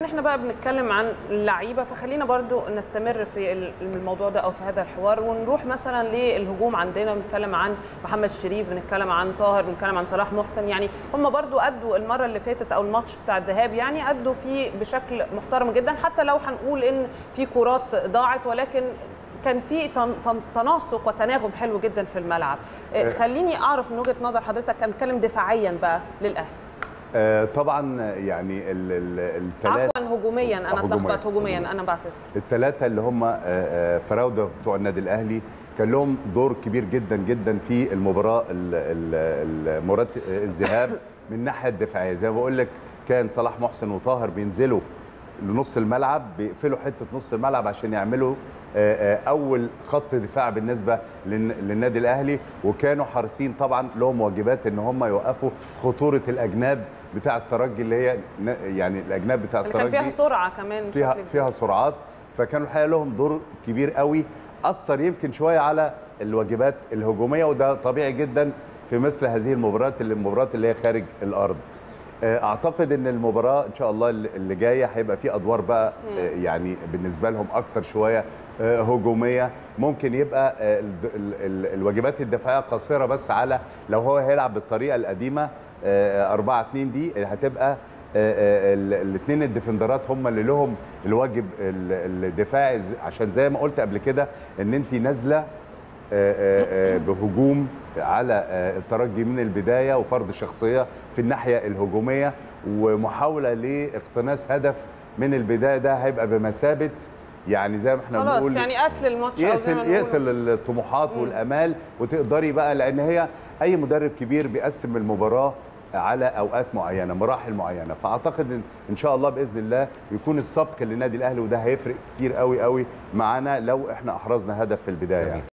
احنا بقى بنتكلم عن اللعيبه فخلينا برضو نستمر في ال- الموضوع ده او في هذا الحوار ونروح مثلا للهجوم عندنا بنتكلم عن محمد شريف بنتكلم عن طاهر بنتكلم عن صلاح محسن يعني هم برضو ادوا المره اللي فاتت او الماتش بتاع الذهاب يعني ادوا فيه بشكل محترم جدا حتى لو هنقول ان في كرات ضاعت ولكن كان في تن- تن- تناسق وتناغم حلو جدا في الملعب آه، خليني اعرف من وجهه نظر حضرتك كان بنتكلم دفاعيا بقى للاهلي آه، طبعا يعني الثلاثه عفوا هجوميا انا هجومياً. اتلخبط هجوميا انا بعتذر الثلاثه اللي هم آه، آه، فراوده بتوع النادي الاهلي كان لهم دور كبير جدا جدا في المباراه ال- ال- المباراه الذهاب من الناحيه الدفاعيه زي ما بقول لك كان صلاح محسن وطاهر بينزلوا لنص الملعب بيقفلوا حته نص الملعب عشان يعملوا آه، آه، اول خط دفاع بالنسبه للن- للنادي الاهلي وكانوا حريصين طبعا لهم واجبات ان هم يوقفوا خطوره الاجناب بتاع الترجي اللي هي ن- يعني الاجناب بتاع اللي كان الترجي فيها سرعه كمان فيها بشكل فيها سرعات فكانوا الحقيقه لهم دور كبير قوي اثر يمكن شويه على الواجبات الهجوميه وده طبيعي جدا في مثل هذه المباريات اللي المباريات اللي هي خارج الارض آه، اعتقد ان المباراه ان شاء الله اللي اللي جايه هيبقى في ادوار بقى آه، يعني بالنسبه لهم اكثر شويه آه، هجوميه ممكن يبقى آه، ال- ال- ال- الواجبات الدفاعيه قاصره بس على لو هو هيلعب بالطريقه القديمه 4 2 دي هتبقى الاثنين الديفندرات هم اللي لهم الواجب ال- الدفاعي ز- عشان زي ما قلت قبل كده ان انت نازله آه، آه، آه، بهجوم على آه، الترجي من البدايه وفرض شخصيه في الناحيه الهجوميه ومحاوله لاقتناص هدف من البدايه ده هيبقى بمثابه يعني زي ما احنا خلاص بنقول يعني قتل الماتش او زي ما يقتل نقول يقتل الطموحات والامال وتقدري بقى لان هي اي مدرب كبير بيقسم المباراه على اوقات معينه مراحل معينه فاعتقد ان ان شاء الله باذن الله يكون السبق للنادي الاهلي وده هيفرق كتير قوي قوي معانا لو احنا احرزنا هدف في البدايه يعني.